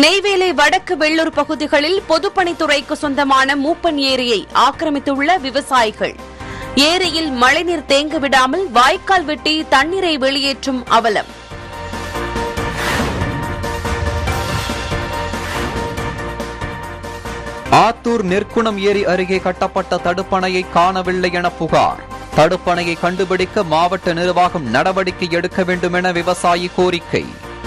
நெய்வேலி வடக்கு வெள்ளூர் பகுதிகளில் பொதுப்பணித்துறைக்கு சொந்தமான மூப்பன் ஏரியை ஆக்கிரமித்துள்ள விவசாயிகள் ஏரியில் மழைநீர் தேங்க விடாமல் வாய்க்கால் வெட்டி தண்ணீரை வெளியேற்றும் அவலம் ஆத்தூர் நெற்குணம் ஏரி அருகே கட்டப்பட்ட தடுப்பணையை காணவில்லை என புகார் தடுப்பணையை கண்டுபிடிக்க மாவட்ட நிர்வாகம் நடவடிக்கை எடுக்க வேண்டும் என விவசாயி கோரிக்கை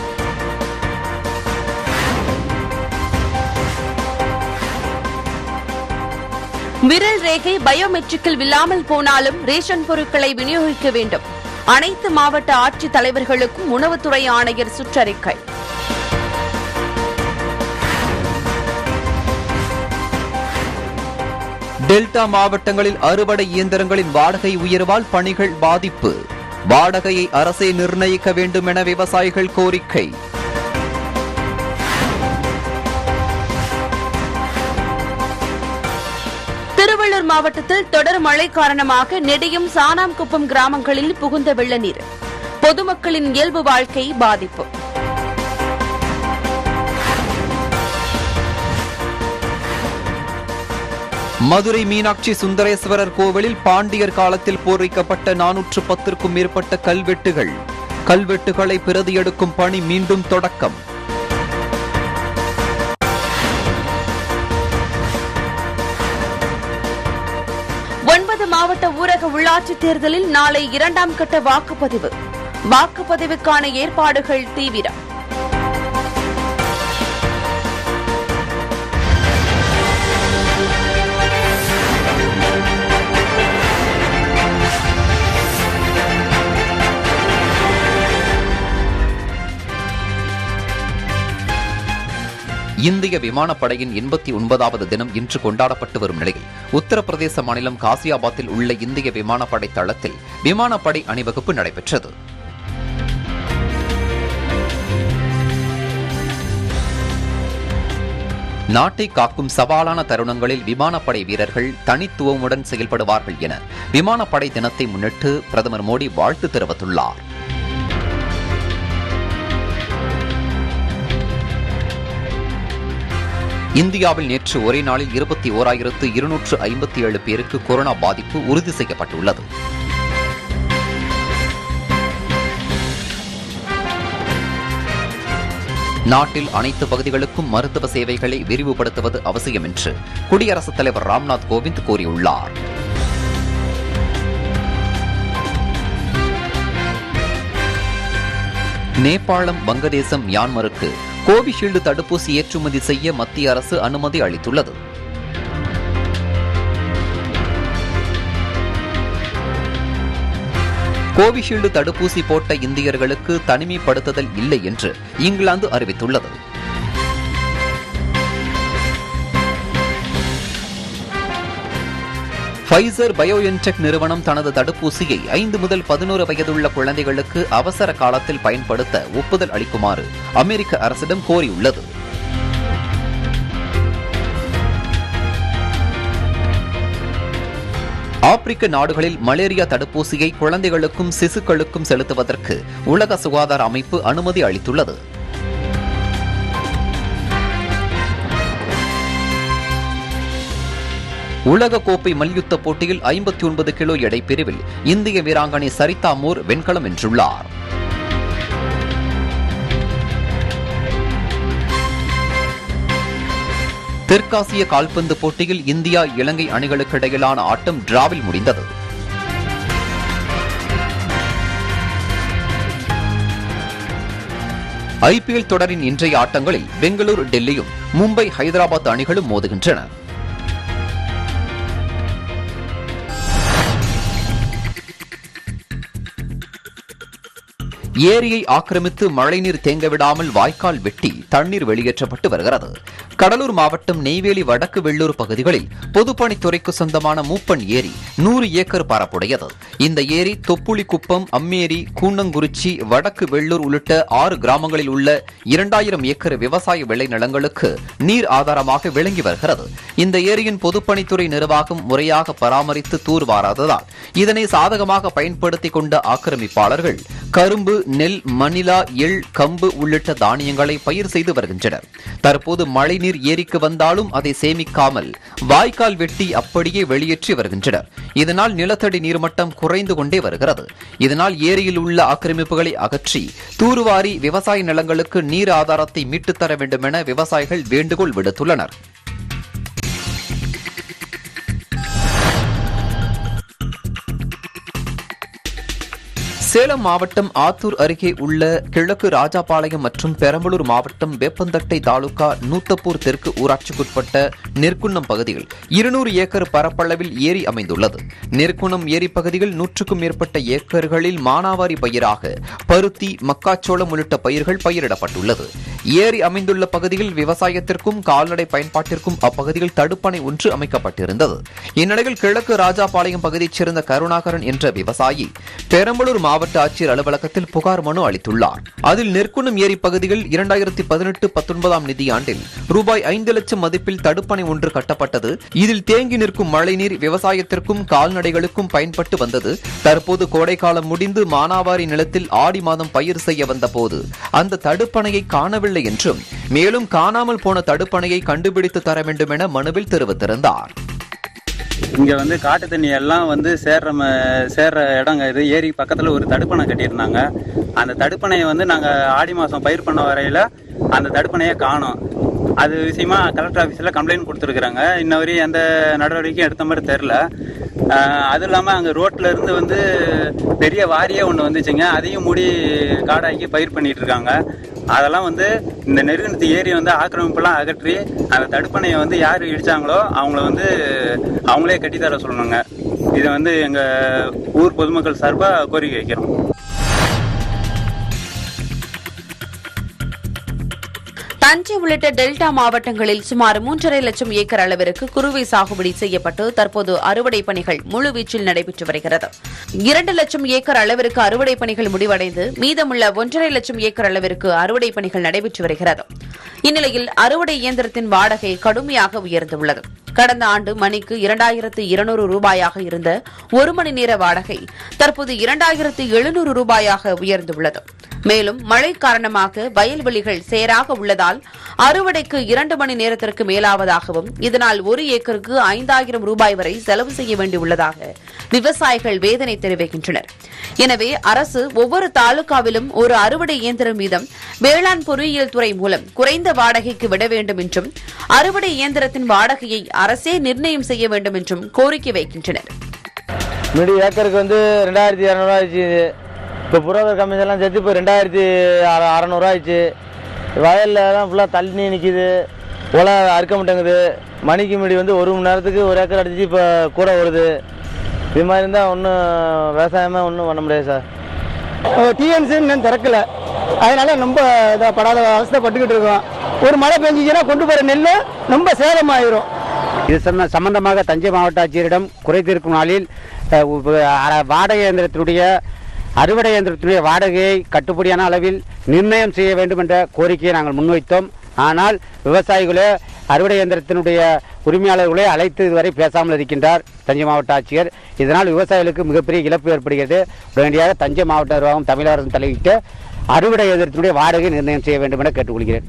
விரல் ரேகை பயோமெட்ரிக்கில் இல்லாமல் போனாலும் ரேஷன் பொருட்களை விநியோகிக்க வேண்டும் அனைத்து மாவட்ட ஆட்சித் தலைவர்களுக்கும் உணவுத்துறை ஆணையர் சுற்றறிக்கை டெல்டா மாவட்டங்களில் அறுவடை இயந்திரங்களின் வாடகை உயர்வால் பணிகள் பாதிப்பு வாடகையை அரசே நிர்ணயிக்க வேண்டும் என விவசாயிகள் கோரிக்கை திருவள்ளூர் மாவட்டத்தில் தொடர் மழை காரணமாக நெடியும் சானாம்குப்பம் கிராமங்களில் புகுந்த வெள்ளநீர் பொதுமக்களின் இயல்பு வாழ்க்கை பாதிப்பு மதுரை மீனாட்சி சுந்தரேஸ்வரர் கோவிலில் பாண்டியர் காலத்தில் பூர்விக்கப்பட்ட நானூற்று பத்திற்கும் மேற்பட்ட கல்வெட்டுகள் கல்வெட்டுகளை பிரதியெடுக்கும் பணி மீண்டும் தொடக்கம் ஒன்பது மாவட்ட ஊரக உள்ளாட்சித் தேர்தலில் நாளை இரண்டாம் கட்ட வாக்குப்பதிவு வாக்குப்பதிவுக்கான ஏற்பாடுகள் தீவிரம் இந்திய விமானப்படையின் எண்பத்தி ஒன்பதாவது தினம் இன்று கொண்டாடப்பட்டு வரும் நிலையில் உத்தரப்பிரதேச மாநிலம் காசியாபாத்தில் உள்ள இந்திய விமானப்படை தளத்தில் விமானப்படை அணிவகுப்பு நடைபெற்றது நாட்டை காக்கும் சவாலான தருணங்களில் விமானப்படை வீரர்கள் தனித்துவமுடன் செயல்படுவார்கள் என விமானப்படை தினத்தை முன்னிட்டு பிரதமர் மோடி வாழ்த்து தெரிவித்துள்ளார் இந்தியாவில் நேற்று ஒரே நாளில் இருபத்தி ஓராயிரத்து இருநூற்று ஐம்பத்தி ஏழு பேருக்கு கொரோனா பாதிப்பு உறுதி செய்யப்பட்டுள்ளது நாட்டில் அனைத்து பகுதிகளுக்கும் மருத்துவ சேவைகளை விரிவுபடுத்துவது அவசியம் என்று குடியரசுத் தலைவர் ராம்நாத் கோவிந்த் கூறியுள்ளார் நேபாளம் வங்கதேசம் மியான்மருக்கு கோவிஷீல்டு தடுப்பூசி ஏற்றுமதி செய்ய மத்திய அரசு அனுமதி அளித்துள்ளது கோவிஷீல்டு தடுப்பூசி போட்ட இந்தியர்களுக்கு தனிமைப்படுத்துதல் இல்லை என்று இங்கிலாந்து அறிவித்துள்ளது ஃபைசர் பயோஎன்டெக் நிறுவனம் தனது தடுப்பூசியை ஐந்து முதல் பதினோரு வயதுள்ள குழந்தைகளுக்கு அவசர காலத்தில் பயன்படுத்த ஒப்புதல் அளிக்குமாறு அமெரிக்க அரசிடம் கோரியுள்ளது ஆப்பிரிக்க நாடுகளில் மலேரியா தடுப்பூசியை குழந்தைகளுக்கும் சிசுக்களுக்கும் செலுத்துவதற்கு உலக சுகாதார அமைப்பு அனுமதி அளித்துள்ளது உலக கோப்பை மல்யுத்த போட்டியில் ஐம்பத்தி ஒன்பது கிலோ எடை பிரிவில் இந்திய வீராங்கனை சரிதா மூர் வெண்கலம் வென்றுள்ளார் தெற்காசிய கால்பந்து போட்டியில் இந்தியா இலங்கை அணிகளுக்கு இடையிலான ஆட்டம் டிராவில் முடிந்தது ஐபிஎல் தொடரின் இன்றைய ஆட்டங்களில் பெங்களூரு டெல்லியும் மும்பை ஹைதராபாத் அணிகளும் மோதுகின்றன ஏரியை ஆக்கிரமித்து மழைநீர் தேங்க விடாமல் வாய்க்கால் வெட்டி தண்ணீர் வெளியேற்றப்பட்டு வருகிறது கடலூர் மாவட்டம் நெய்வேலி வடக்கு வெள்ளூர் பகுதிகளில் பொதுப்பணித்துறைக்கு சொந்தமான மூப்பன் ஏரி நூறு ஏக்கர் பரப்புடையது இந்த ஏரி தொப்புளிக்குப்பம் அம்மேரி கூன்னங்குறிச்சி வடக்கு வெள்ளூர் உள்ளிட்ட ஆறு கிராமங்களில் உள்ள இரண்டாயிரம் ஏக்கர் விவசாய விளைநிலங்களுக்கு நீர் ஆதாரமாக விளங்கி வருகிறது இந்த ஏரியின் பொதுப்பணித்துறை நிர்வாகம் முறையாக பராமரித்து தூர்வாராததால் இதனை சாதகமாக பயன்படுத்திக் கொண்ட ஆக்கிரமிப்பாளர்கள் கரும்பு நெல் மணிலா எள் கம்பு உள்ளிட்ட தானியங்களை பயிர் செய்து வருகின்றனர் தற்போது மழைநீர் ஏரிக்கு வந்தாலும் அதை சேமிக்காமல் வாய்க்கால் வெட்டி அப்படியே வெளியேற்றி வருகின்றனர் இதனால் நிலத்தடி நீர்மட்டம் குறைந்து கொண்டே வருகிறது இதனால் ஏரியில் உள்ள ஆக்கிரமிப்புகளை அகற்றி தூர்வாரி விவசாய நிலங்களுக்கு நீர் ஆதாரத்தை மீட்டுத் தர வேண்டும் என விவசாயிகள் வேண்டுகோள் விடுத்துள்ளனர் சேலம் மாவட்டம் ஆத்தூர் அருகே உள்ள கிழக்கு ராஜாபாளையம் மற்றும் பெரம்பலூர் மாவட்டம் வேப்பந்தட்டை தாலுகா நூத்தப்பூர் தெற்கு ஊராட்சிக்குட்பட்ட நெற்குன்னம் பகுதியில் இருநூறு ஏக்கர் பரப்பளவில் ஏரி அமைந்துள்ளது நெற்குன்னம் ஏரி பகுதியில் நூற்றுக்கும் மேற்பட்ட ஏக்கர்களில் மானாவாரி பயிராக பருத்தி மக்காச்சோளம் உள்ளிட்ட பயிர்கள் பயிரிடப்பட்டுள்ளது ஏரி அமைந்துள்ள பகுதியில் விவசாயத்திற்கும் கால்நடை பயன்பாட்டிற்கும் அப்பகுதியில் தடுப்பணை ஒன்று அமைக்கப்பட்டிருந்தது இந்நிலையில் கிழக்கு ராஜாபாளையம் பகுதியைச் சேர்ந்த கருணாகரன் என்ற விவசாயி பெரம்பலூர் மாவட்ட ஆட்சியர் அலுவலகத்தில் புகார் மனு அளித்துள்ளார் அதில் நெற்குணம் ஏரி பகுதியில் இரண்டாயிரத்தி பதினெட்டு பத்தொன்பதாம் நிதியாண்டில் ரூபாய் ஐந்து லட்சம் மதிப்பில் தடுப்பணை ஒன்று கட்டப்பட்டது இதில் தேங்கி நிற்கும் மழைநீர் விவசாயத்திற்கும் கால்நடைகளுக்கும் பயன்பட்டு வந்தது தற்போது கோடைக்காலம் முடிந்து மானாவாரி நிலத்தில் ஆடி மாதம் பயிர் செய்ய வந்தபோது அந்த தடுப்பணையை காணவில்லை என்றும் மேலும் காணாமல் போன தடுப்பணையை கண்டுபிடித்து தர வேண்டும் என மனுவில் தெரிவித்திருந்தார் இங்க வந்து காட்டு தண்ணி எல்லாம் வந்து சேர்ற ம- சேர்ற இடங்க இது ஏரி பக்கத்துல ஒரு தடுப்பணை கட்டியிருந்தாங்க அந்த தடுப்பணையை வந்து நாங்க ஆடி மாசம் பயிர் பண்ண வரையில அந்த தடுப்பணையை காணோம் அது விஷயமா கலெக்டர் ஆஃபீஸில் கம்ப்ளைண்ட் கொடுத்துருக்குறாங்க இன்ன வரையும் எந்த நடவடிக்கையும் எடுத்த மாதிரி தெரில அதுவும் இல்லாமல் அங்கே ரோட்ல இருந்து வந்து பெரிய வாரியே ஒன்று வந்துச்சுங்க அதையும் மூடி காடாக்கி பயிர் பண்ணிட்டு இருக்காங்க அதெல்லாம் வந்து இந்த நெருங்கினத்து ஏரி வந்து ஆக்கிரமிப்பெல்லாம் அகற்றி அந்த தடுப்பணையை வந்து யார் இடிச்சாங்களோ அவங்கள வந்து அவங்களே கட்டித்தர சொல்லணுங்க இதை வந்து எங்கள் ஊர் பொதுமக்கள் சார்பாக கோரிக்கை வைக்கிறோம் தஞ்சை உள்ளிட்ட டெல்டா மாவட்டங்களில் சுமார் மூன்றரை லட்சம் ஏக்கர் அளவிற்கு குறுவை சாகுபடி செய்யப்பட்டு தற்போது அறுவடை பணிகள் முழுவீச்சில் நடைபெற்று வருகிறது இரண்டு லட்சம் ஏக்கர் அளவிற்கு அறுவடை பணிகள் முடிவடைந்து மீதமுள்ள ஒன்றரை லட்சம் ஏக்கர் அளவிற்கு அறுவடை பணிகள் நடைபெற்று வருகிறது இந்நிலையில் அறுவடை இயந்திரத்தின் வாடகை கடுமையாக உயர்ந்துள்ளது கடந்த ஆண்டு மணிக்கு இரண்டாயிரத்து இருநூறு ரூபாயாக இருந்த ஒரு மணி நேர வாடகை தற்போது இரண்டாயிரத்து எழுநூறு ரூபாயாக உயர்ந்துள்ளது மேலும் மழை காரணமாக வயல்வெளிகள் சேராக உள்ளதால் அறுவடைக்கு இரண்டு மணி நேரத்திற்கு மேலாவதாகவும் இதனால் ஒரு ஏக்கருக்கு ஐந்தாயிரம் ரூபாய் வரை செலவு செய்ய வேண்டியுள்ளதாக விவசாயிகள் வேதனை தெரிவிக்கின்றனர் எனவே அரசு ஒவ்வொரு தாலுகாவிலும் ஒரு அறுவடை இயந்திரம் வீதம் வேளாண் பொறியியல் துறை மூலம் குறைந்த வாடகைக்கு விட வேண்டும் என்றும் அறுவடை இயந்திரத்தின் வாடகையை அரசே நிர்ணயம் செய்ய வேண்டும் என்றும் கோரிக்கை வைக்கின்றனர் மிடி ஏக்கருக்கு வந்து ரெண்டாயிரத்தி இரநூறுவா ஆயிடுச்சு இப்போ புரோக்கர் கம்பெனிலாம் சேர்த்து இப்போ ரெண்டாயிரத்தி அற அறநூறுவா ஆயிடுச்சு வயலில் தான் ஃபுல்லாக தண்ணி நிற்கிது உலை அறுக்க மாட்டேங்குது மணிக்கு மிடி வந்து ஒரு மணி நேரத்துக்கு ஒரு ஏக்கர் அடிச்சு இப்போ கூட வருது இது மாதிரி இருந்தால் ஒன்றும் விவசாயமே ஒன்றும் பண்ண முடியாது சார் டிஎன்சி இன்னும் திறக்கல அதனால ரொம்ப இதாக படாத அவஸ்தைப்பட்டுக்கிட்டு இருக்கோம் ஒரு மழை பெஞ்சிச்சுன்னா கொண்டு போகிற நெல் ரொம்ப சேதமாயிரும் இது சம்ம- சம்பந்தமாக தஞ்சை மாவட்ட ஆட்சியரிடம் குறை தீர்க்கும் நாளில் அஹ், உ- அ- வாடகை இயந்திரத்தினுடைய அறுவடை இயந்திரத்தினுடைய வாடகையை கட்டுப்படியான அளவில் நிர்ணயம் செய்ய வேண்டும் என்ற கோரிக்கையை நாங்கள் முன்வைத்தோம் ஆனால் விவசாயிகளே அறுவடை இயந்திரத்தினுடைய உரிமையாளர்களே அழைத்து இதுவரை பேசாமல் இருக்கின்றார் தஞ்சை மாவட்ட ஆட்சியர் இதனால் விவசாயிகளுக்கு மிகப்பெரிய இழப்பு ஏற்படுகிறது உடனடியாக தஞ்சை மாவட்ட நிர்வாகம் தமிழக அரசு தலையிட்டு அறுவடை இயந்திரத்தினுடைய வாடகை நிர்ணயம் செய்ய வேண்டும் என கேட்டுக்கொள்கிறேன்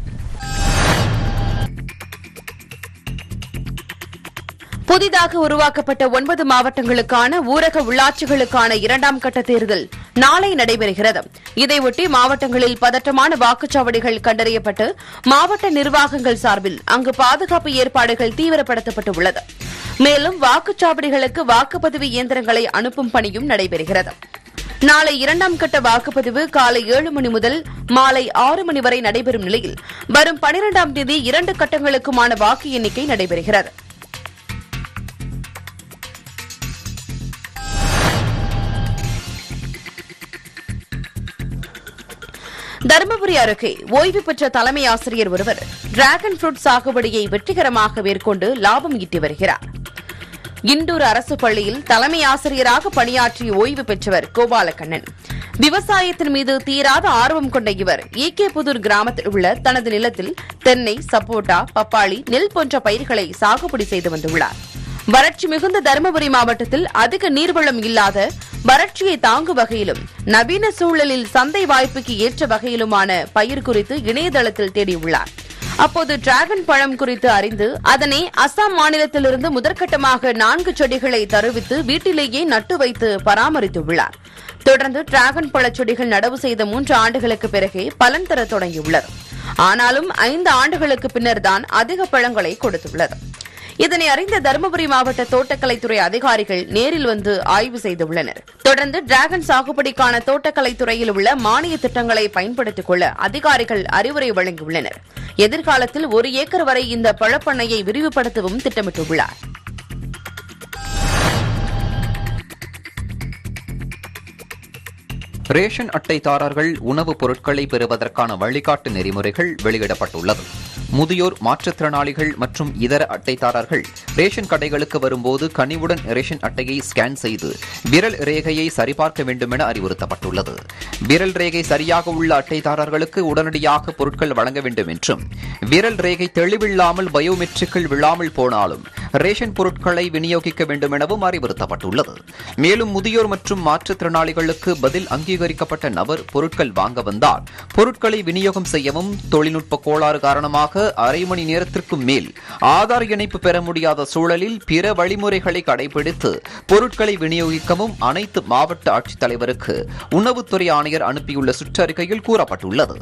புதிதாக உருவாக்கப்பட்ட ஒன்பது மாவட்டங்களுக்கான ஊரக உள்ளாட்சிகளுக்கான இரண்டாம் கட்ட தேர்தல் நாளை நடைபெறுகிறது இதையொட்டி மாவட்டங்களில் பதற்றமான வாக்குச்சாவடிகள் கண்டறியப்பட்டு மாவட்ட நிர்வாகங்கள் சார்பில் அங்கு பாதுகாப்பு ஏற்பாடுகள் தீவிரப்படுத்தப்பட்டுள்ளது மேலும் வாக்குச்சாவடிகளுக்கு வாக்குப்பதிவு இயந்திரங்களை அனுப்பும் பணியும் நடைபெறுகிறது நாளை இரண்டாம் கட்ட வாக்குப்பதிவு காலை ஏழு மணி முதல் மாலை ஆறு மணி வரை நடைபெறும் நிலையில் வரும் பனிரெண்டாம் தேதி இரண்டு கட்டங்களுக்குமான வாக்கு எண்ணிக்கை நடைபெறுகிறது தருமபுரி அருகே ஓய்வு பெற்ற தலைமை ஆசிரியர் ஒருவர் டிராகன் ஃப்ரூட் சாகுபடியை வெற்றிகரமாக மேற்கொண்டு லாபம் ஈட்டி வருகிறார் இண்டூர் அரசு பள்ளியில் தலைமை ஆசிரியராக பணியாற்றி ஓய்வு பெற்றவர் கோபாலக்கண்ணன் விவசாயத்தின் மீது தீராத ஆர்வம் கொண்ட இவர் ஈகே புதூர் கிராமத்தில் உள்ள தனது நிலத்தில் தென்னை சப்போட்டா பப்பாளி நெல் போன்ற பயிர்களை சாகுபடி செய்து வந்துள்ளார் வறட்சி மிகுந்த தருமபுரி மாவட்டத்தில் அதிக நீர்வளம் இல்லாத வறட்சியை தாங்கும் வகையிலும் நவீன சூழலில் சந்தை வாய்ப்புக்கு ஏற்ற வகையிலுமான பயிர் குறித்து இணையதளத்தில் தேடியுள்ளார் அப்போது டிராகன் பழம் குறித்து அறிந்து அதனை அசாம் மாநிலத்திலிருந்து முதற்கட்டமாக நான்கு செடிகளை தருவித்து வீட்டிலேயே நட்டு வைத்து பராமரித்துள்ளார் தொடர்ந்து டிராகன் பழச் செடிகள் நடவு செய்த மூன்று ஆண்டுகளுக்கு பிறகே பலன் தர தொடங்கியுள்ளது ஆனாலும் ஐந்து ஆண்டுகளுக்கு பின்னர் தான் அதிக பழங்களை கொடுத்துள்ளது இதனை அறிந்த தருமபுரி மாவட்ட தோட்டக்கலைத்துறை அதிகாரிகள் நேரில் வந்து ஆய்வு செய்துள்ளனர் தொடர்ந்து டிராகன் சாகுபடிக்கான தோட்டக்கலைத்துறையில் உள்ள மானிய திட்டங்களை பயன்படுத்திக் கொள்ள அதிகாரிகள் அறிவுரை வழங்கியுள்ளனர் எதிர்காலத்தில் ஒரு ஏக்கர் வரை இந்த பழப்பண்ணையை விரிவுபடுத்தவும் திட்டமிட்டுள்ளார் ரேஷன் அட்டைதாரர்கள் உணவுப் பொருட்களை பெறுவதற்கான வழிகாட்டு நெறிமுறைகள் வெளியிடப்பட்டுள்ளது முதியோர் மாற்றுத்திறனாளிகள் மற்றும் இதர அட்டைதாரர்கள் ரேஷன் கடைகளுக்கு வரும்போது கனிவுடன் ரேஷன் அட்டையை ஸ்கேன் செய்து விரல் ரேகையை சரிபார்க்க வேண்டும் என அறிவுறுத்தப்பட்டுள்ளது விரல் ரேகை சரியாக உள்ள அட்டைதாரர்களுக்கு உடனடியாக பொருட்கள் வழங்க வேண்டும் என்றும் விரல் ரேகை தெளிவில்லாமல் பயோமெட்ரிக்கில் விழாமல் போனாலும் ரேஷன் பொருட்களை விநியோகிக்க வேண்டும் எனவும் அறிவுறுத்தப்பட்டுள்ளது மேலும் முதியோர் மற்றும் மாற்றுத்திறனாளிகளுக்கு பதில் அங்கீகரிக்கப்பட்ட நபர் பொருட்கள் வாங்க வந்தால் பொருட்களை விநியோகம் செய்யவும் தொழில்நுட்ப கோளாறு காரணமாக அரை மணி நேரத்திற்கும் மேல் ஆதார் இணைப்பு பெற முடியாத சூழலில் பிற வழிமுறைகளை கடைபிடித்து பொருட்களை விநியோகிக்கவும் அனைத்து மாவட்ட ஆட்சித்தலைவருக்கு உணவுத்துறை ஆணையர் அனுப்பியுள்ள சுற்றறிக்கையில் கூறப்பட்டுள்ளது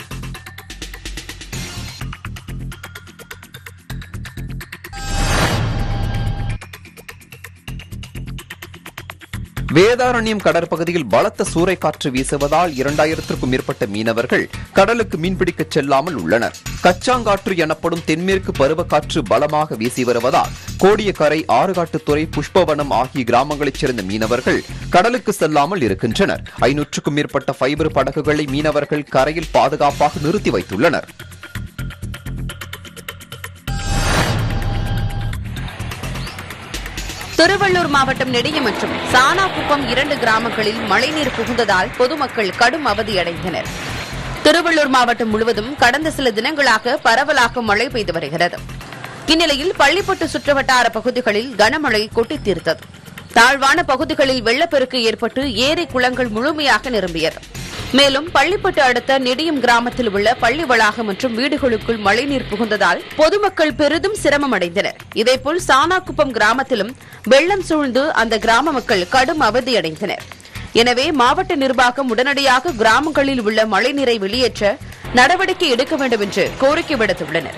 வேதாரண்யம் கடற்பகுதியில் பலத்த சூறைக்காற்று வீசுவதால் இரண்டாயிரத்திற்கும் மேற்பட்ட மீனவர்கள் கடலுக்கு மீன்பிடிக்கச் செல்லாமல் உள்ளனர் கச்சாங்காற்று எனப்படும் தென்மேற்கு பருவக்காற்று பலமாக வீசி வருவதால் கோடியக்கரை ஆறுகாட்டுத்துறை புஷ்பவனம் ஆகிய கிராமங்களைச் சேர்ந்த மீனவர்கள் கடலுக்கு செல்லாமல் இருக்கின்றனர் ஐநூற்றுக்கும் மேற்பட்ட ஃபைபர் படகுகளை மீனவர்கள் கரையில் பாதுகாப்பாக நிறுத்தி வைத்துள்ளனர் திருவள்ளூர் மாவட்டம் நெடிய மற்றும் சானாகுப்பம் இரண்டு கிராமங்களில் மழைநீர் புகுந்ததால் பொதுமக்கள் கடும் அவதியடைந்தனர் திருவள்ளூர் மாவட்டம் முழுவதும் கடந்த சில தினங்களாக பரவலாக மழை பெய்து வருகிறது இந்நிலையில் பள்ளிப்பட்டு சுற்றுவட்டார பகுதிகளில் கனமழை கொட்டித் தீர்த்தது தாழ்வான பகுதிகளில் வெள்ளப்பெருக்கு ஏற்பட்டு ஏரி குளங்கள் முழுமையாக நிரம்பியது மேலும் பள்ளிப்பட்டு அடுத்த நெடியம் கிராமத்தில் உள்ள பள்ளி வளாகம் மற்றும் வீடுகளுக்குள் மழைநீர் புகுந்ததால் பொதுமக்கள் பெரிதும் சிரமம் அடைந்தனர் இதேபோல் சானாக்குப்பம் கிராமத்திலும் வெள்ளம் சூழ்ந்து அந்த கிராம மக்கள் கடும் அவதியடைந்தனர் எனவே மாவட்ட நிர்வாகம் உடனடியாக கிராமங்களில் உள்ள மழைநீரை வெளியேற்ற நடவடிக்கை எடுக்க வேண்டும் என்று கோரிக்கை விடுத்துள்ளனர்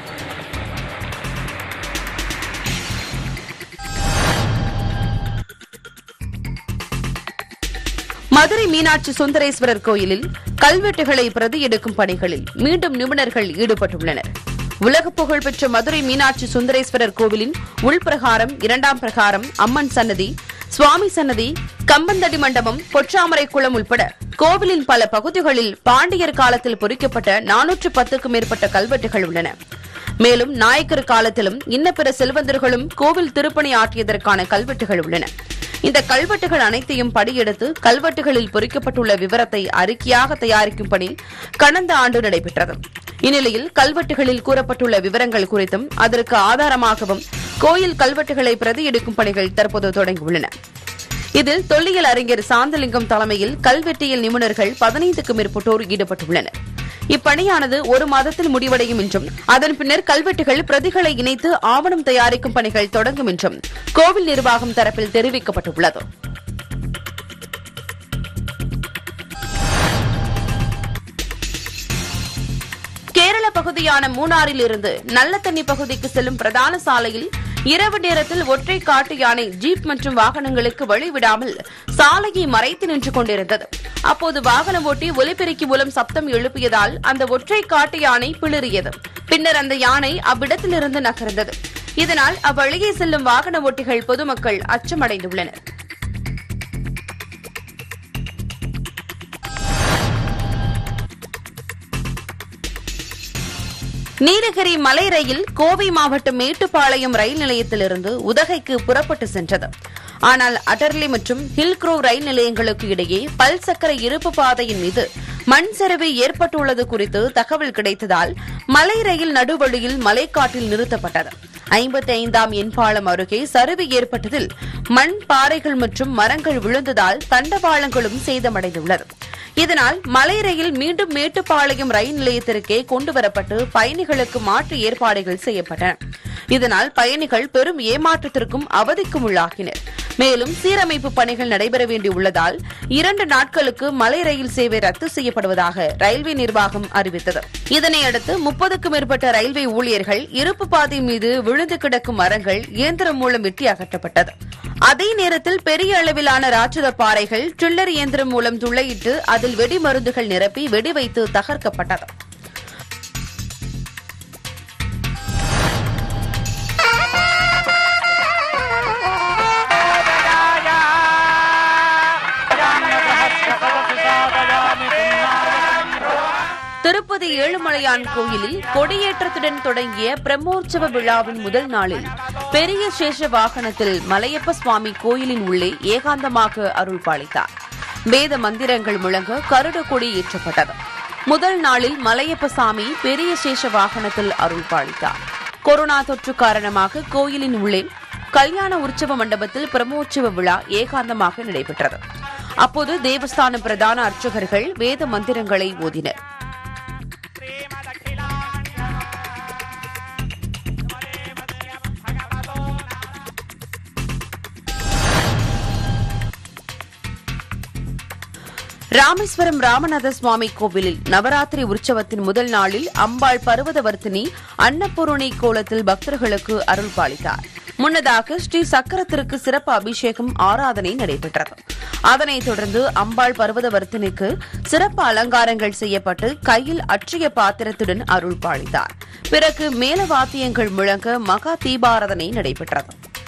மதுரை மீனாட்சி சுந்தரேஸ்வரர் கோயிலில் கல்வெட்டுகளை பிரதி எடுக்கும் பணிகளில் மீண்டும் நிபுணர்கள் ஈடுபட்டுள்ளனர் உலக புகழ்பெற்ற மதுரை மீனாட்சி சுந்தரேஸ்வரர் கோவிலின் உள்பிரகாரம் இரண்டாம் பிரகாரம் அம்மன் சன்னதி சுவாமி சன்னதி கம்பந்தடி மண்டபம் பொற்றாமரை குளம் உட்பட கோவிலின் பல பகுதிகளில் பாண்டியர் காலத்தில் பொறிக்கப்பட்ட நானூற்று பத்துக்கும் மேற்பட்ட கல்வெட்டுகள் உள்ளன மேலும் நாயக்கர் காலத்திலும் இன்ன பிற செல்வந்தர்களும் கோவில் திருப்பணி ஆற்றியதற்கான கல்வெட்டுகள் உள்ளன இந்த கல்வெட்டுகள் அனைத்தையும் படியெடுத்து கல்வெட்டுகளில் பொறிக்கப்பட்டுள்ள விவரத்தை அறிக்கையாக தயாரிக்கும் பணி கடந்த ஆண்டு நடைபெற்றது இந்நிலையில் கல்வெட்டுகளில் கூறப்பட்டுள்ள விவரங்கள் குறித்தும் அதற்கு ஆதாரமாகவும் கோயில் கல்வெட்டுகளை பிரதியெடுக்கும் பணிகள் தற்போது தொடங்கியுள்ளன இதில் தொல்லியல் அறிஞர் சாந்தலிங்கம் தலைமையில் கல்வெட்டியல் நிபுணர்கள் பதினைந்துக்கும் மேற்பட்டோர் ஈடுபட்டுள்ளனர் இப்பணியானது ஒரு மாதத்தில் முடிவடையும் என்றும் அதன் பின்னர் கல்வெட்டுகள் பிரதிகளை இணைத்து ஆவணம் தயாரிக்கும் பணிகள் தொடங்கும் என்றும் கோவில் நிர்வாகம் தரப்பில் தெரிவிக்கப்பட்டுள்ளது கேரள பகுதியான மூணாறில் இருந்து நல்ல தண்ணி பகுதிக்கு செல்லும் பிரதான சாலையில் இரவு நேரத்தில் ஒற்றை காட்டு யானை ஜீப் மற்றும் வாகனங்களுக்கு வழிவிடாமல் சாலையை மறைத்து நின்று கொண்டிருந்தது அப்போது வாகனம் ஓட்டி ஒலிபெருக்கி மூலம் சப்தம் எழுப்பியதால் அந்த ஒற்றை காட்டு யானை பிளிறியது பின்னர் அந்த யானை அவ்விடத்திலிருந்து நகர்ந்தது இதனால் அவ்வழியே செல்லும் வாகன ஓட்டிகள் பொதுமக்கள் அச்சமடைந்துள்ளனர் நீலகிரி மலை ரயில் கோவை மாவட்டம் மேட்டுப்பாளையம் ரயில் நிலையத்திலிருந்து உதகைக்கு புறப்பட்டு சென்றது ஆனால் அடர்லி மற்றும் ஹில்க்ரோ ரயில் நிலையங்களுக்கு இடையே பல்சக்கர இருப்பு பாதையின் மீது மண் சரிவு ஏற்பட்டுள்ளது குறித்து தகவல் கிடைத்ததால் மலை ரயில் நடுவழியில் மலைக்காட்டில் நிறுத்தப்பட்டது ஐம்பத்தி ஐந்தாம் எண்பாலம் அருகே சரிவு ஏற்பட்டதில் மண் பாறைகள் மற்றும் மரங்கள் விழுந்ததால் தண்டவாளங்களும் சேதமடைந்துள்ளது இதனால் மலை ரயில் மீண்டும் மேட்டுப்பாளையம் ரயில் நிலையத்திற்கே கொண்டுவரப்பட்டு பயணிகளுக்கு மாற்று ஏற்பாடுகள் செய்யப்பட்டன இதனால் பயணிகள் பெரும் ஏமாற்றத்திற்கும் அவதிக்கும் உள்ளாகினர் மேலும் சீரமைப்பு பணிகள் நடைபெற வேண்டியுள்ளதால் இரண்டு நாட்களுக்கு மலை ரயில் சேவை ரத்து செய்யப்படுவதாக ரயில்வே நிர்வாகம் அறிவித்தது இதனையடுத்து முப்பதுக்கும் மேற்பட்ட ரயில்வே ஊழியர்கள் இருப்பு பாதை மீது விழுந்து கிடக்கும் மரங்கள் இயந்திரம் மூலம் வெட்டி அகற்றப்பட்டது அதே நேரத்தில் பெரிய அளவிலான ராட்சத பாறைகள் ட்ரில்லர் இயந்திரம் மூலம் துளையிட்டு அதில் வெடிமருந்துகள் நிரப்பி வெடிவைத்து தகர்க்கப்பட்டது திருப்பதி ஏழுமலையான் கோயிலில் கொடியேற்றத்துடன் தொடங்கிய பிரம்மோற்சவ விழாவின் முதல் நாளில் பெரிய சேஷ வாகனத்தில் மலையப்ப சுவாமி கோயிலின் உள்ளே ஏகாந்தமாக அருள் பாலித்தார் வேத மந்திரங்கள் முழங்க கருட கொடி ஏற்றப்பட்டது முதல் நாளில் மலையப்ப சாமி பெரிய சேஷ வாகனத்தில் அருள் பாலித்தார் கொரோனா தொற்று காரணமாக கோயிலின் உள்ளே கல்யாண உற்சவ மண்டபத்தில் பிரம்மோற்சவ விழா ஏகாந்தமாக நடைபெற்றது அப்போது தேவஸ்தான பிரதான அர்ச்சகர்கள் வேத மந்திரங்களை ஓதினர் ராமேஸ்வரம் ராமநாத சுவாமி கோவிலில் நவராத்திரி உற்சவத்தின் முதல் நாளில் அம்பாள் பர்வதவர்த்தினி அன்னபூரணி கோலத்தில் பக்தர்களுக்கு அருள் பாலித்தார் முன்னதாக ஸ்ரீ சக்கரத்திற்கு சிறப்பு அபிஷேகம் ஆராதனை நடைபெற்றது அதனைத் தொடர்ந்து அம்பாள் பர்வதவர்த்தினிக்கு சிறப்பு அலங்காரங்கள் செய்யப்பட்டு கையில் அற்றிய பாத்திரத்துடன் அருள் பாலித்தார் பிறகு மேலவாத்தியங்கள் முழங்க மகா தீபாராதனை நடைபெற்றது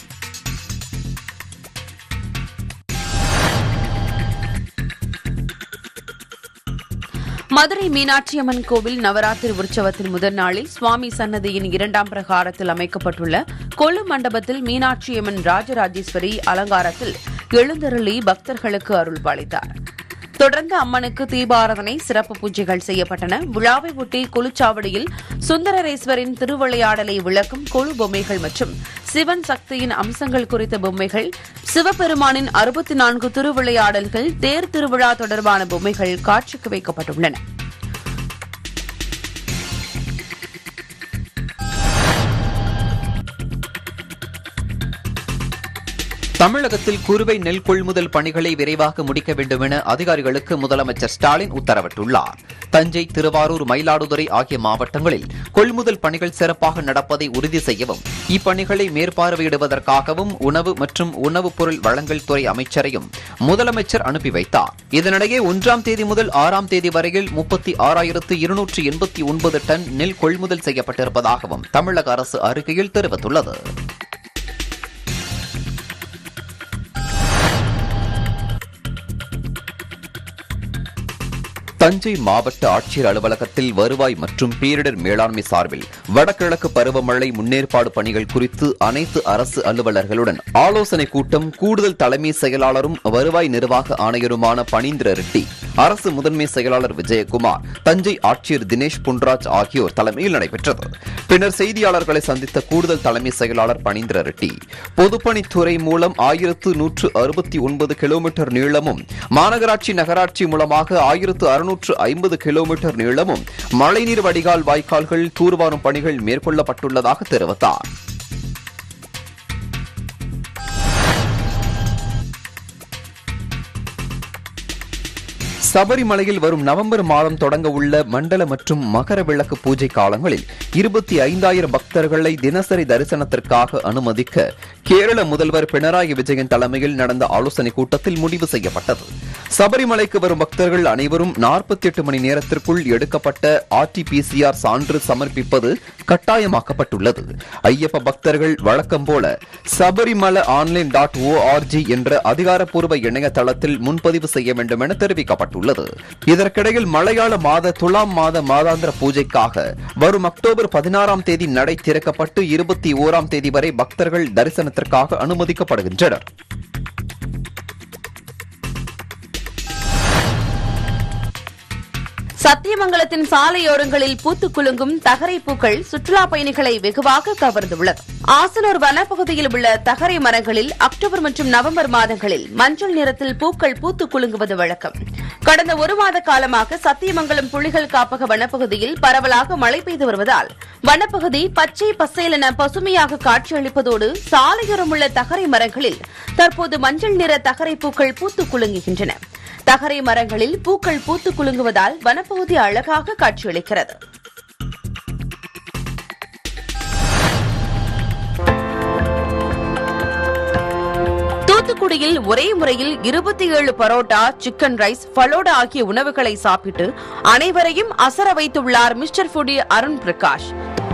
மதுரை மீனாட்சியம்மன் கோவில் நவராத்திரி உற்சவத்தின் முதல் நாளில் சுவாமி சன்னதியின் இரண்டாம் பிரகாரத்தில் அமைக்கப்பட்டுள்ள கொலு மண்டபத்தில் மீனாட்சியம்மன் ராஜராஜேஸ்வரி அலங்காரத்தில் எழுந்தருளி பக்தர்களுக்கு அருள் பாலித்தார் தொடர்ந்து அம்மனுக்கு தீபாராதனை சிறப்பு பூஜைகள் செய்யப்பட்டன விழாவை ஒட்டி கொலுச்சாவடியில் சுந்தரரேஸ்வரின் திருவிளையாடலை விளக்கும் கொழு பொம்மைகள் மற்றும் சிவன் சக்தியின் அம்சங்கள் குறித்த பொம்மைகள் சிவபெருமானின் அறுபத்தி நான்கு திருவிளையாடல்கள் தேர் திருவிழா தொடர்பான பொம்மைகள் காட்சிக்கு வைக்கப்பட்டுள்ளன தமிழகத்தில் குறுவை நெல் கொள்முதல் பணிகளை விரைவாக முடிக்க வேண்டும் என அதிகாரிகளுக்கு முதலமைச்சர் ஸ்டாலின் உத்தரவிட்டுள்ளார் தஞ்சை திருவாரூர் மயிலாடுதுறை ஆகிய மாவட்டங்களில் கொள்முதல் பணிகள் சிறப்பாக நடப்பதை உறுதி செய்யவும் இப்பணிகளை மேற்பார்வையிடுவதற்காகவும் உணவு மற்றும் உணவுப் பொருள் வழங்கல் துறை அமைச்சரையும் முதலமைச்சர் அனுப்பி வைத்தார் இதனிடையே ஒன்றாம் தேதி முதல் ஆறாம் தேதி வரையில் முப்பத்தி ஆறாயிரத்து இருநூற்று எண்பத்தி ஒன்பது டன் நெல் கொள்முதல் செய்யப்பட்டிருப்பதாகவும் தமிழக அரசு அறிக்கையில் தெரிவித்துள்ளது தஞ்சை மாவட்ட ஆட்சியர் அலுவலகத்தில் வருவாய் மற்றும் பேரிடர் மேலாண்மை சார்பில் வடகிழக்கு பருவமழை முன்னேற்பாடு பணிகள் குறித்து அனைத்து அரசு அலுவலர்களுடன் ஆலோசனை கூட்டம் கூடுதல் தலைமை செயலாளரும் வருவாய் நிர்வாக ஆணையருமான பனீந்திர ரெட்டி அரசு முதன்மை செயலாளர் விஜயகுமார் தஞ்சை ஆட்சியர் தினேஷ் புன்ராஜ் ஆகியோர் தலைமையில் நடைபெற்றது பின்னர் செய்தியாளர்களை சந்தித்த கூடுதல் தலைமை செயலாளர் பனீந்திர ரெட்டி பொதுப்பணித்துறை மூலம் ஆயிரத்து நூற்று அறுபத்தி ஒன்பது கிலோமீட்டர் நீளமும் மாநகராட்சி நகராட்சி மூலமாக ஆயிரத்து அறுநூற்று ஐம்பது கிலோமீட்டர் நீளமும் மழைநீர் வடிகால் வாய்க்கால்கள் தூர்வாரும் பணிகள் மேற்கொள்ளப்பட்டுள்ளதாக தெரிவித்தார் சபரிமலையில் வரும் நவம்பர் மாதம் தொடங்க உள்ள மண்டல மற்றும் மகர விளக்கு பூஜை காலங்களில் இருபத்தி ஐந்தாயிரம் பக்தர்களை தினசரி தரிசனத்திற்காக அனுமதிக்க கேரள முதல்வர் பினராயி விஜயன் தலைமையில் நடந்த ஆலோசனைக் கூட்டத்தில் முடிவு செய்யப்பட்டது சபரிமலைக்கு வரும் பக்தர்கள் அனைவரும் நாற்பத்தி எட்டு மணி நேரத்திற்குள் எடுக்கப்பட்ட ஆர்டிபிசிஆர் சான்று சமர்ப்பிப்பது கட்டாயமாக்கப்பட்டுள்ளது ஐயப்ப பக்தர்கள் வழக்கம் போல சபரிமலை ஆன்லைன் டாட் ஓஆர்ஜி என்ற அதிகாரப்பூர்வ இணையதளத்தில் முன்பதிவு செய்ய வேண்டும் என தெரிவிக்கப்பட்டுள்ளது திறக்கப்பட்டுள்ளது இதற்கிடையில் மலையாள மாத துலாம் மாத மாதாந்திர பூஜைக்காக வரும் அக்டோபர் பதினாறாம் தேதி நடை திறக்கப்பட்டு இருபத்தி ஓராம் தேதி வரை பக்தர்கள் தரிசனத்திற்காக அனுமதிக்கப்படுகின்றனர் சத்தியமங்கலத்தின் சாலையோரங்களில் பூத்துக் குலுங்கும் தகரை பூக்கள் சுற்றுலா பயணிகளை வெகுவாக கவர்ந்துள்ளது ஆசனூர் வனப்பகுதியில் உள்ள தகரை மரங்களில் அக்டோபர் மற்றும் நவம்பர் மாதங்களில் மஞ்சள் நிறத்தில் பூக்கள் பூத்துக் குலுங்குவது வழக்கம் கடந்த ஒரு மாத காலமாக சத்தியமங்கலம் புலிகள் காப்பக வனப்பகுதியில் பரவலாக மழை பெய்து வருவதால் வனப்பகுதி பச்சை பசேலென பசுமையாக காட்சியளிப்பதோடு சாலையோரம் உள்ள தகரை மரங்களில் தற்போது மஞ்சள் நிற தகரை பூக்கள் பூத்துக் குலுங்குகின்றன தகரை மரங்களில் பூக்கள் பூத்து குலுங்குவதால் வனப்பகுதி அழகாக காட்சியளிக்கிறது தூத்துக்குடியில் ஒரே முறையில் இருபத்தி ஏழு பரோட்டா சிக்கன் ரைஸ் ஃபலோடா ஆகிய உணவுகளை சாப்பிட்டு அனைவரையும் அசர வைத்துள்ளார் மிஸ்டர் ஃபுடி அருண் பிரகாஷ்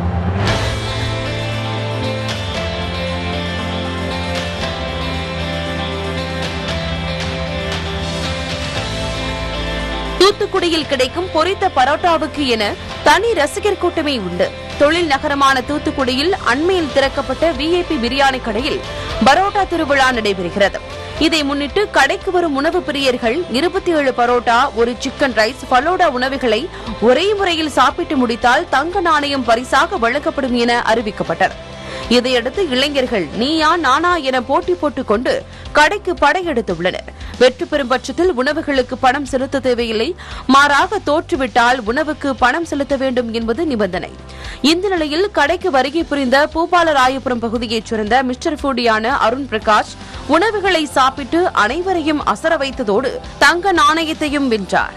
தூத்துக்குடியில் கிடைக்கும் பொரித்த பரோட்டாவுக்கு என தனி ரசிகர் கூட்டமே உண்டு தொழில் நகரமான தூத்துக்குடியில் அண்மையில் திறக்கப்பட்ட விஐபி பிரியாணி கடையில் பரோட்டா திருவிழா நடைபெறுகிறது இதை முன்னிட்டு கடைக்கு வரும் உணவு பிரியர்கள் இருபத்தி ஏழு பரோட்டா ஒரு சிக்கன் ரைஸ் ஃபலோடா உணவுகளை ஒரே முறையில் சாப்பிட்டு முடித்தால் தங்க நாணயம் பரிசாக வழங்கப்படும் என அறிவிக்கப்பட்டது இதையடுத்து இளைஞர்கள் நீயா நானா என போட்டி போட்டுக் கொண்டு கடைக்கு படையெடுத்துள்ளனர் வெற்றி பெறும் பட்சத்தில் உணவுகளுக்கு பணம் செலுத்த தேவையில்லை மாறாக தோற்றுவிட்டால் உணவுக்கு பணம் செலுத்த வேண்டும் என்பது நிபந்தனை இந்த நிலையில் கடைக்கு வருகை புரிந்த பூபாலராயபுரம் பகுதியைச் சேர்ந்த மிஸ்டர் ஃபுடியான அருண் பிரகாஷ் உணவுகளை சாப்பிட்டு அனைவரையும் அசர வைத்ததோடு தங்க நாணயத்தையும் வென்றார்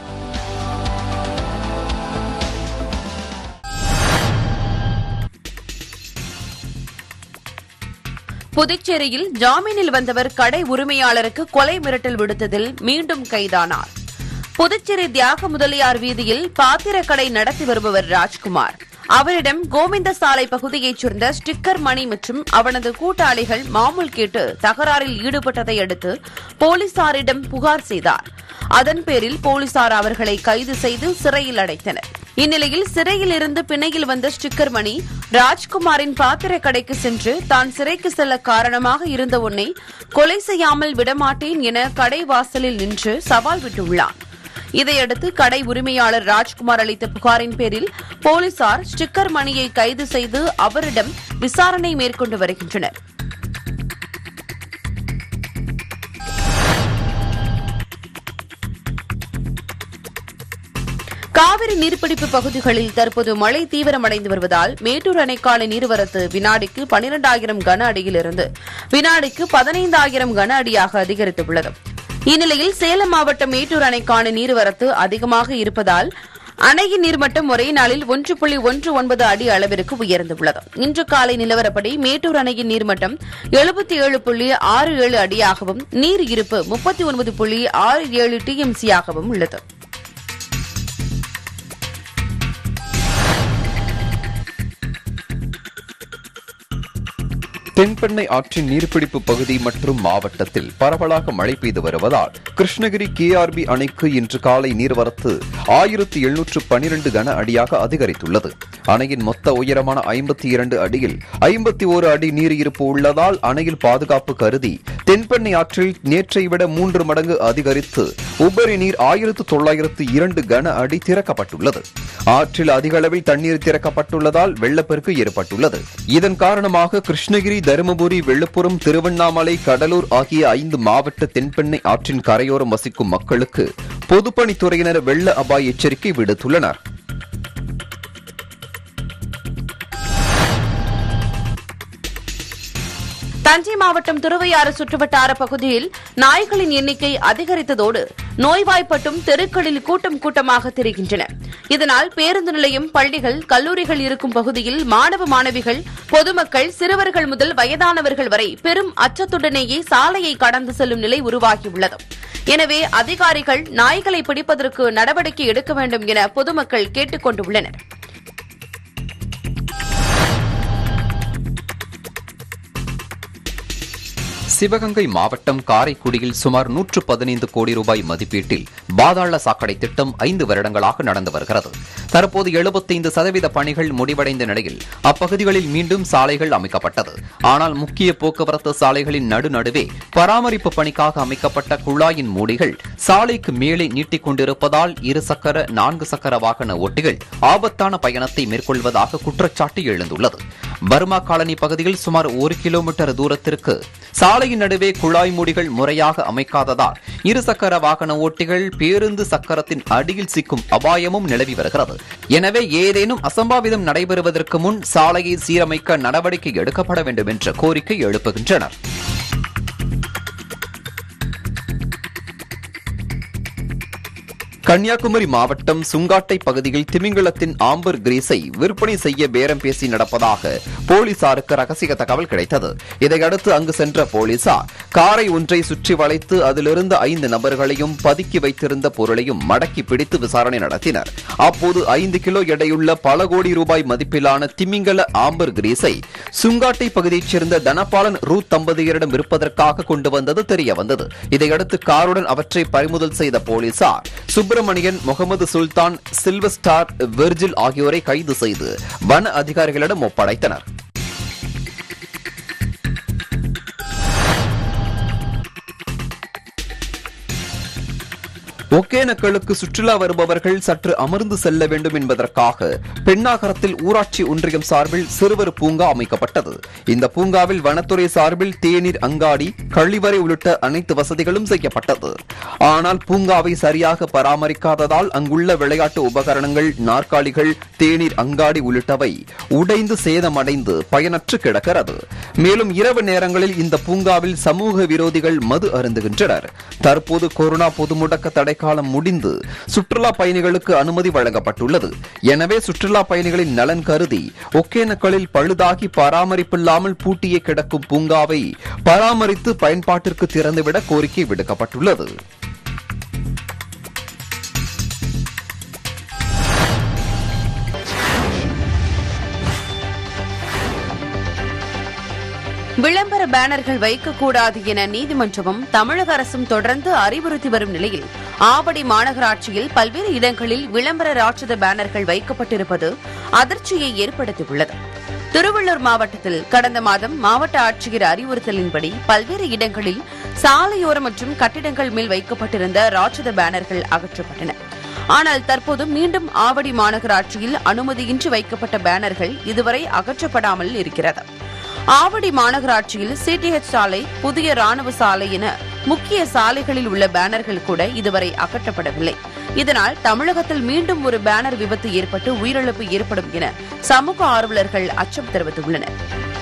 புதுச்சேரியில் ஜாமீனில் வந்தவர் கடை உரிமையாளருக்கு கொலை மிரட்டல் விடுத்ததில் மீண்டும் கைதானார் புதுச்சேரி தியாக முதலியார் வீதியில் பாத்திரக்கடை நடத்தி வருபவர் ராஜ்குமார் அவரிடம் கோவிந்த சாலை பகுதியைச் சேர்ந்த ஸ்டிக்கர் மணி மற்றும் அவனது கூட்டாளிகள் மாமூல் கேட்டு தகராறில் ஈடுபட்டதை அடுத்து போலீசாரிடம் புகார் செய்தார் அதன் பேரில் போலீசார் அவர்களை கைது செய்து சிறையில் அடைத்தனர் இந்நிலையில் சிறையில் இருந்து பிணையில் வந்த ஸ்டிக்கர் மணி ராஜ்குமாரின் பாத்திர கடைக்கு சென்று தான் சிறைக்கு செல்ல காரணமாக இருந்த உன்னை கொலை செய்யாமல் விடமாட்டேன் என கடை வாசலில் நின்று சவால் விட்டுள்ளான் இதையடுத்து கடை உரிமையாளர் ராஜ்குமார் அளித்த புகாரின் பேரில் போலீசார் ஸ்டிக்கர் மணியை கைது செய்து அவரிடம் விசாரணை மேற்கொண்டு வருகின்றனர் காவிரி நீர்பிடிப்பு பகுதிகளில் தற்போது மழை தீவிரமடைந்து வருவதால் மேட்டூர் அணைக்கான நீர்வரத்து வினாடிக்கு பனிரெண்டாயிரம் கன அடியிலிருந்து வினாடிக்கு பதினைந்தாயிரம் கன அடியாக அதிகரித்துள்ளது இந்நிலையில் சேலம் மாவட்டம் மேட்டூர் அணைக்கான நீர்வரத்து அதிகமாக இருப்பதால் அணையின் நீர்மட்டம் ஒரே நாளில் ஒன்று புள்ளி ஒன்று ஒன்பது அடி அளவிற்கு உயர்ந்துள்ளது இன்று காலை நிலவரப்படி மேட்டூர் அணையின் நீர்மட்டம் எழுபத்தி ஏழு புள்ளி ஆறு ஏழு அடியாகவும் நீர் இருப்பு முப்பத்தி ஒன்பது புள்ளி ஆறு ஏழு டிஎம்சியாகவும் உள்ளது தென்பெண்ணை ஆற்றின் நீர்பிடிப்பு பகுதி மற்றும் மாவட்டத்தில் பரவலாக மழை பெய்து வருவதால் கிருஷ்ணகிரி கேஆர்பி அணைக்கு இன்று காலை நீர்வரத்து ஆயிரத்தி எழுநூற்று பனிரெண்டு கன அடியாக அதிகரித்துள்ளது அணையின் மொத்த உயரமான ஐம்பத்தி இரண்டு அடியில் ஐம்பத்தி ஓரு அடி நீர் இருப்பு உள்ளதால் அணையில் பாதுகாப்பு கருதி தென்பெண்ணை ஆற்றில் நேற்றை விட மூன்று மடங்கு அதிகரித்து உபரி நீர் ஆயிரத்து தொள்ளாயிரத்து இரண்டு கன அடி திறக்கப்பட்டுள்ளது ஆற்றில் அதிக அளவில் தண்ணீர் திறக்கப்பட்டுள்ளதால் வெள்ளப்பெருக்கு ஏற்பட்டுள்ளது இதன் காரணமாக கிருஷ்ணகிரி தருமபுரி விழுப்புரம் திருவண்ணாமலை கடலூர் ஆகிய ஐந்து மாவட்ட தென்பெண்ணை ஆற்றின் கரையோரம் வசிக்கும் மக்களுக்கு பொதுப்பணித்துறையினர் வெள்ள அபாய எச்சரிக்கை விடுத்துள்ளனர் தஞ்சை மாவட்டம் திருவையாறு சுற்றுவட்டார பகுதியில் நாய்களின் எண்ணிக்கை அதிகரித்ததோடு நோய்வாய்ப்பட்டும் தெருக்களில் கூட்டம் கூட்டமாக தெரிகின்றன இதனால் பேருந்து நிலையம் பள்ளிகள் கல்லூரிகள் இருக்கும் பகுதியில் மாணவ மாணவிகள் பொதுமக்கள் சிறுவர்கள் முதல் வயதானவர்கள் வரை பெரும் அச்சத்துடனேயே சாலையை கடந்து செல்லும் நிலை உருவாகியுள்ளது எனவே அதிகாரிகள் நாய்களை பிடிப்பதற்கு நடவடிக்கை எடுக்க வேண்டும் என பொதுமக்கள் கேட்டுக் கொண்டுள்ளனர் சிவகங்கை மாவட்டம் காரைக்குடியில் சுமார் நூற்று பதினைந்து கோடி ரூபாய் மதிப்பீட்டில் பாதாள சாக்கடை திட்டம் ஐந்து வருடங்களாக நடந்து வருகிறது தற்போது எழுபத்தைந்து சதவீத பணிகள் முடிவடைந்த நிலையில் அப்பகுதிகளில் மீண்டும் சாலைகள் அமைக்கப்பட்டது ஆனால் முக்கிய போக்குவரத்து சாலைகளின் நடுநடுவே பராமரிப்பு பணிக்காக அமைக்கப்பட்ட குழாயின் மூடிகள் சாலைக்கு மேலே நீட்டிக் கொண்டிருப்பதால் இருசக்கர நான்கு சக்கர வாகன ஓட்டிகள் ஆபத்தான பயணத்தை மேற்கொள்வதாக குற்றச்சாட்டு எழுந்துள்ளது பர்மா காலனி பகுதியில் சுமார் ஒரு கிலோமீட்டர் தூரத்திற்கு சாலையின் நடுவே குழாய் மூடிகள் முறையாக அமைக்காததால் இருசக்கர வாகன ஓட்டிகள் பேருந்து சக்கரத்தின் அடியில் சிக்கும் அபாயமும் நிலவி வருகிறது எனவே ஏதேனும் அசம்பாவிதம் நடைபெறுவதற்கு முன் சாலையை சீரமைக்க நடவடிக்கை எடுக்கப்பட வேண்டும் என்ற கோரிக்கை எழுப்புகின்றனர் கன்னியாகுமரி மாவட்டம் சுங்காட்டை பகுதியில் திமிங்கலத்தின் ஆம்பர் கிரீஸை விற்பனை செய்ய பேரம் பேசி நடப்பதாக போலீசாருக்கு ரகசிய தகவல் கிடைத்தது இதையடுத்து அங்கு சென்ற போலீசார் காரை ஒன்றை சுற்றி வளைத்து அதிலிருந்த ஐந்து நபர்களையும் பதுக்கி வைத்திருந்த பொருளையும் மடக்கி பிடித்து விசாரணை நடத்தினர் அப்போது ஐந்து கிலோ எடையுள்ள பல கோடி ரூபாய் மதிப்பிலான திமிங்கல ஆம்பர் கிரீஸை சுங்காட்டை பகுதியைச் சேர்ந்த தனபாலன் ரூத் தம்பதியரிடம் விற்பதற்காக கொண்டு வந்தது தெரிய வந்தது இதையடுத்து காருடன் அவற்றை பறிமுதல் செய்த போலீசார் சுப்பிரமணியன் முகமது சுல்தான் சில்வஸ்டார் வெர்ஜில் ஆகியோரை கைது செய்து வன அதிகாரிகளிடம் ஒப்படைத்தனர் ஒகேனக்கலுக்கு சுற்றுலா வருபவர்கள் சற்று அமர்ந்து செல்ல வேண்டும் என்பதற்காக பெண்ணாகரத்தில் ஊராட்சி ஒன்றியம் சார்பில் சிறுவர் பூங்கா அமைக்கப்பட்டது இந்த பூங்காவில் வனத்துறை சார்பில் தேநீர் அங்காடி கழிவறை உள்ளிட்ட அனைத்து வசதிகளும் செய்யப்பட்டது ஆனால் பூங்காவை சரியாக பராமரிக்காததால் அங்குள்ள விளையாட்டு உபகரணங்கள் நாற்காலிகள் தேநீர் அங்காடி உள்ளிட்டவை உடைந்து சேதமடைந்து பயனற்று கிடக்கிறது மேலும் இரவு நேரங்களில் இந்த பூங்காவில் சமூக விரோதிகள் மது அருந்துகின்றனர் தற்போது கொரோனா பொது முடக்க தடைக்காலம் முடிந்து சுற்றுலா பயணிகளுக்கு அனுமதி வழங்கப்பட்டுள்ளது எனவே சுற்றுலா பயணிகளின் நலன் கருதி ஒகேனக்கலில் பழுதாகி பராமரிப்பில்லாமல் பூட்டியே கிடக்கும் பூங்காவை பராமரித்து பயன்பாட்டிற்கு திறந்துவிட கோரிக்கை விடுக்கப்பட்டுள்ளது விளம்பர பேனர்கள் வைக்கக்கூடாது என நீதிமன்றமும் தமிழக அரசும் தொடர்ந்து அறிவுறுத்தி வரும் நிலையில் ஆவடி மாநகராட்சியில் பல்வேறு இடங்களில் விளம்பர ராட்சத பேனர்கள் வைக்கப்பட்டிருப்பது அதிர்ச்சியை ஏற்படுத்தியுள்ளது திருவள்ளூர் மாவட்டத்தில் கடந்த மாதம் மாவட்ட ஆட்சியர் அறிவுறுத்தலின்படி பல்வேறு இடங்களில் சாலையோரம் மற்றும் கட்டிடங்கள் மேல் வைக்கப்பட்டிருந்த ராட்சத பேனர்கள் அகற்றப்பட்டன ஆனால் தற்போது மீண்டும் ஆவடி மாநகராட்சியில் அனுமதியின்றி வைக்கப்பட்ட பேனர்கள் இதுவரை அகற்றப்படாமல் இருக்கிறது ஆவடி மாநகராட்சியில் சிடிஎச் சாலை புதிய ராணுவ சாலை என முக்கிய சாலைகளில் உள்ள பேனர்கள் கூட இதுவரை அகற்றப்படவில்லை இதனால் தமிழகத்தில் மீண்டும் ஒரு பேனர் விபத்து ஏற்பட்டு உயிரிழப்பு ஏற்படும் என சமூக ஆர்வலர்கள் அச்சம் தெரிவித்துள்ளனர்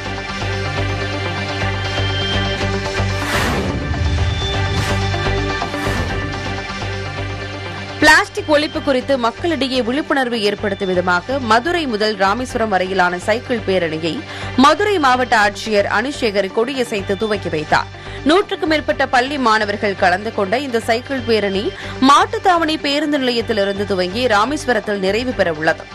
பிளாஸ்டிக் ஒழிப்பு குறித்து மக்களிடையே விழிப்புணர்வு ஏற்படுத்தும் விதமாக மதுரை முதல் ராமேஸ்வரம் வரையிலான சைக்கிள் பேரணியை மதுரை மாவட்ட ஆட்சியர் அனுஷேகர் கொடியசைத்து துவக்கி வைத்தார் நூற்றுக்கும் மேற்பட்ட பள்ளி மாணவர்கள் கலந்து கொண்ட இந்த சைக்கிள் பேரணி மாட்டுத்தாவணி பேருந்து நிலையத்திலிருந்து துவங்கி ராமேஸ்வரத்தில் நிறைவு பெற உள்ளது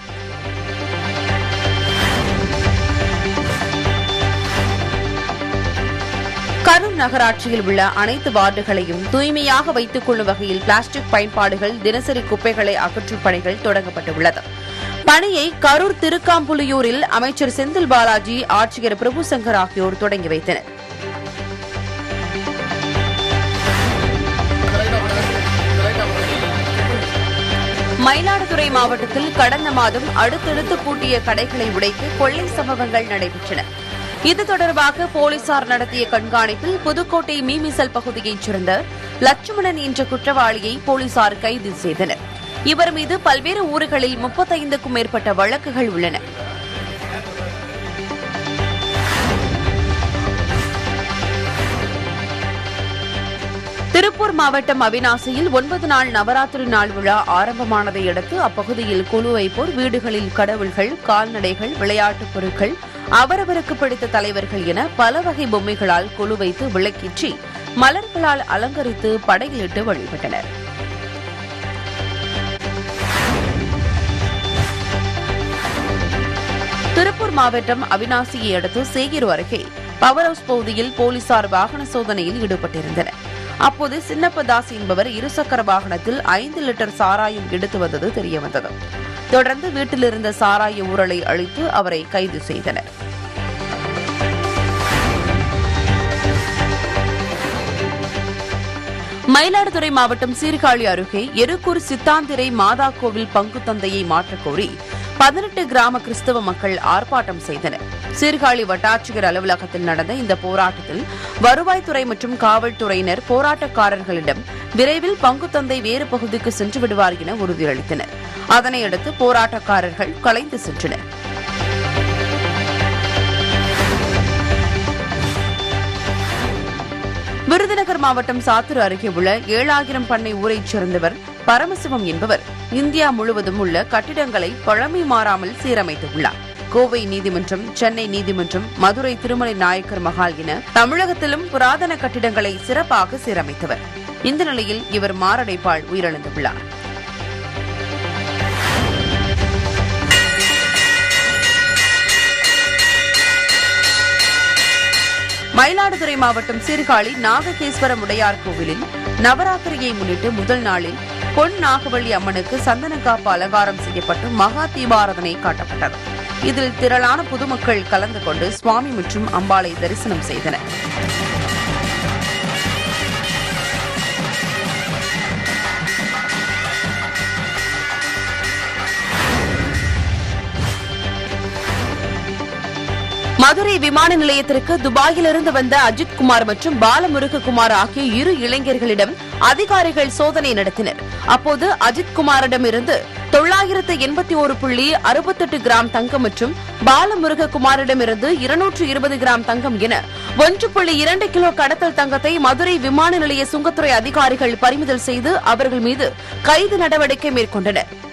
கரூர் நகராட்சியில் உள்ள அனைத்து வார்டுகளையும் தூய்மையாக வைத்துக் கொள்ளும் வகையில் பிளாஸ்டிக் பயன்பாடுகள் தினசரி குப்பைகளை அகற்றும் பணிகள் தொடங்கப்பட்டுள்ளது பணியை கரூர் திருக்காம்புலியூரில் அமைச்சர் செந்தில் பாலாஜி ஆட்சியர் பிரபு சங்கர் ஆகியோர் தொடங்கி வைத்தனர் மயிலாடுதுறை மாவட்டத்தில் கடந்த மாதம் அடுத்தடுத்து பூட்டிய கடைகளை உடைத்து கொள்ளை சம்பவங்கள் நடைபெற்றன இது தொடர்பாக போலீசார் நடத்திய கண்காணிப்பில் புதுக்கோட்டை மீமிசல் பகுதியைச் சேர்ந்த லட்சுமணன் என்ற குற்றவாளியை போலீசார் கைது செய்தனர் இவர் மீது பல்வேறு ஊர்களில் முப்பத்தைந்துக்கும் மேற்பட்ட வழக்குகள் உள்ளன திருப்பூர் மாவட்டம் அவினாசியில் ஒன்பது நாள் நவராத்திரி நாள் விழா ஆரம்பமானதை அடுத்து அப்பகுதியில் குழு வைப்போர் வீடுகளில் கடவுள்கள் கால்நடைகள் விளையாட்டுப் பொருட்கள் அவரவருக்கு பிடித்த தலைவர்கள் என பல வகை பொம்மைகளால் குழு வைத்து விளக்கேற்றி மலர்களால் அலங்கரித்து படையிலிட்டு வழிபட்டனர் திருப்பூர் மாவட்டம் அவினாசியை அடுத்து சேகிரு அருகே பவர் ஹவுஸ் பகுதியில் போலீசார் வாகன சோதனையில் ஈடுபட்டிருந்தனர் அப்போது சின்னப்பதாஸ் என்பவர் இருசக்கர வாகனத்தில் ஐந்து லிட்டர் சாராயம் எடுத்து வந்தது தெரியவந்தது தொடர்ந்து வீட்டில் இருந்த சாராய ஊரலை அழித்து அவரை கைது செய்தனர் மயிலாடுதுறை மாவட்டம் சீர்காழி அருகே எருக்கூர் சித்தாந்திரை மாதா கோவில் பங்கு தந்தையை மாற்றக் கோரி பதினெட்டு கிராம கிறிஸ்தவ மக்கள் ஆர்ப்பாட்டம் செய்தனர் சீர்காழி வட்டாட்சியர் அலுவலகத்தில் நடந்த இந்த போராட்டத்தில் வருவாய்த்துறை மற்றும் காவல்துறையினர் போராட்டக்காரர்களிடம் விரைவில் பங்கு தந்தை வேறு பகுதிக்கு சென்று விடுவார் என உறுதியளித்தனர் அதனையடுத்து போராட்டக்காரர்கள் கலைந்து சென்றனர் விருதுநகர் மாவட்டம் சாத்தூர் அருகே உள்ள ஏழாயிரம் பண்ணை ஊரைச் சேர்ந்தவர் பரமசிவம் என்பவர் இந்தியா முழுவதும் உள்ள கட்டிடங்களை பழமை மாறாமல் சீரமைத்துள்ளார் கோவை நீதிமன்றம் சென்னை நீதிமன்றம் மதுரை திருமலை நாயக்கர் மகால் என தமிழகத்திலும் புராதன கட்டிடங்களை சிறப்பாக சீரமைத்தவர் இந்த நிலையில் இவர் மாரடைப்பால் உயிரிழந்துள்ளார் மயிலாடுதுறை மாவட்டம் சீர்காழி நாககேஸ்வர உடையார் கோவிலில் நவராத்திரியை முன்னிட்டு முதல் நாளில் பொன் நாகவள்ளி அம்மனுக்கு சந்தனக்காப்பு அலங்காரம் செய்யப்பட்டு மகா தீபாராதனை காட்டப்பட்டது இதில் திரளான பொதுமக்கள் கலந்து கொண்டு சுவாமி மற்றும் அம்பாளை தரிசனம் செய்தனர் மதுரை விமான நிலையத்திற்கு துபாயிலிருந்து வந்த அஜித் குமார் மற்றும் பாலமுருககுமார் ஆகிய இரு இளைஞர்களிடம் அதிகாரிகள் சோதனை நடத்தினர் அப்போது அஜித் குமாரிடமிருந்து தொள்ளாயிரத்து எண்பத்தி ஒரு புள்ளி அறுபத்தெட்டு கிராம் தங்கம் மற்றும் பாலமுருககுமாரிடமிருந்து இருநூற்று இருபது கிராம் தங்கம் என ஒன்று புள்ளி இரண்டு கிலோ கடத்தல் தங்கத்தை மதுரை விமான நிலைய சுங்கத்துறை அதிகாரிகள் பறிமுதல் செய்து அவர்கள் மீது கைது நடவடிக்கை மேற்கொண்டனர்